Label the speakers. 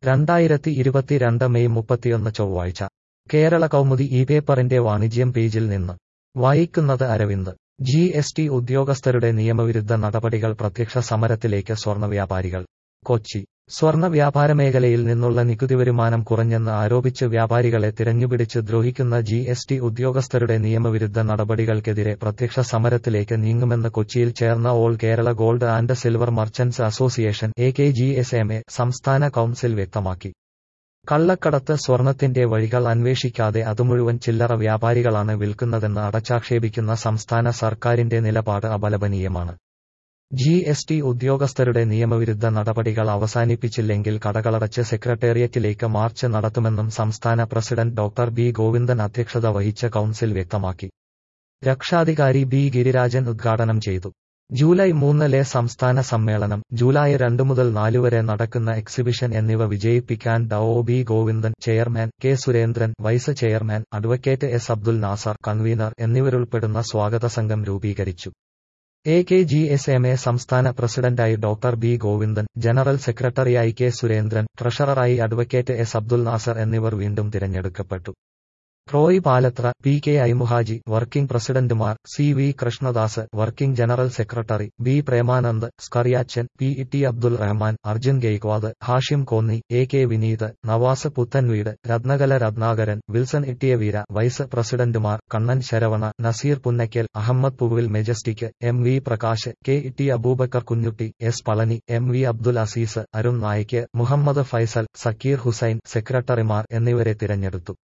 Speaker 1: രണ്ടായിരത്തി ഇരുപത്തിരണ്ട് മെയ് മുപ്പത്തിയൊന്ന് ചൊവ്വാഴ്ച കേരള കൗമുദി ഈ പേപ്പറിന്റെ വാണിജ്യം പേജിൽ നിന്ന് വായിക്കുന്നത് അരവിന്ദ് ജി എസ് ടി ഉദ്യോഗസ്ഥരുടെ നിയമവിരുദ്ധ നടപടികൾ പ്രത്യക്ഷ സമരത്തിലേക്ക് സ്വർണ്ണ വ്യാപാരികൾ കൊച്ചി സ്വർണ്ണ വ്യാപാര മേഖലയിൽ നിന്നുള്ള നികുതി വരുമാനം കുറഞ്ഞെന്ന് ആരോപിച്ച് വ്യാപാരികളെ തിരഞ്ഞുപിടിച്ച് ദ്രോഹിക്കുന്ന ജി എസ് ടി ഉദ്യോഗസ്ഥരുടെ നിയമവിരുദ്ധ നടപടികൾക്കെതിരെ പ്രത്യക്ഷ സമരത്തിലേക്ക് നീങ്ങുമെന്ന് കൊച്ചിയിൽ ചേർന്ന all Kerala gold and silver merchants association A K G S M A സംസ്ഥാന കൌൺസിൽ വ്യക്തമാക്കി കള്ളക്കടത്ത് സ്വർണത്തിന്റെ വഴികൾ അന്വേഷിക്കാതെ അതുമുഴുവൻ ചില്ലറ വ്യാപാരികളാണ് വിൽക്കുന്നതെന്ന് അടച്ചാക്ഷേപിക്കുന്ന സംസ്ഥാന സർക്കാരിന്റെ നിലപാട് അപലപനീയമാണ് ജി എസ് ടി ഉദ്യോഗസ്ഥരുടെ നിയമവിരുദ്ധ നടപടികൾ അവസാനിപ്പിച്ചില്ലെങ്കിൽ കടകളടച്ച് സെക്രട്ടേറിയറ്റിലേക്ക് മാർച്ച് നടത്തുമെന്നും സംസ്ഥാന പ്രസിഡന്റ് ഡോക്ടർ ബി ഗോവിന്ദൻ അധ്യക്ഷത വഹിച്ച കൌൺസിൽ വ്യക്തമാക്കി രക്ഷാധികാരി ബി ഗിരിരാജൻ ഉദ്ഘാടനം ചെയ്തു ജൂലൈ മൂന്നിലെ സംസ്ഥാന സമ്മേളനം ജൂലൈ രണ്ട് മുതൽ നാല് വരെ നടക്കുന്ന എക്സിബിഷൻ എന്നിവ വിജയിപ്പിക്കാൻ Dr B Govindan chairman K Surendran vice chairman advocate S Abdul Nasar convener എന്നിവരുൾപ്പെടുന്ന സ്വാഗത സംഘം രൂപീകരിച്ചു A K G S M A സംസ്ഥാന പ്രസിഡന്റായി ഡോക്ടർ ബി ഗോവിന്ദൻ ജനറൽ സെക്രട്ടറിയായി കെ സുരേന്ദ്രൻ ട്രഷററായി അഡ്വക്കേറ്റ് എസ് അബ്ദുൽ നാസർ എന്നിവർ വീണ്ടും തിരഞ്ഞെടുക്കപ്പെട്ടു റോയ് പാലത്ര പി കെ ഐമുഹാജി വർക്കിംഗ് പ്രസിഡന്റുമാർ C V Krishnadas working general secretary B Premanand Scariachan P T Abdul Rahman Arjun Gaikwad Hashim Konni A K Vineeth Navas Puthenveedu Rathnakala Rathnakaran Wilson Ittiyavira vice പ്രസിഡന്റുമാർ കണ്ണൻ ശരവണ നസീർ പുന്നയ്ക്കൽ അഹമ്മദ് പുവിൽ Majestic M V Prakash K T Abubacker Kunjutty S Palani M V Abdul Azeez Arun Naik Muhammad Faisal Zakir Hussain സെക്രട്ടറിമാർ എന്നിവരെ തിരഞ്ഞെടുത്തു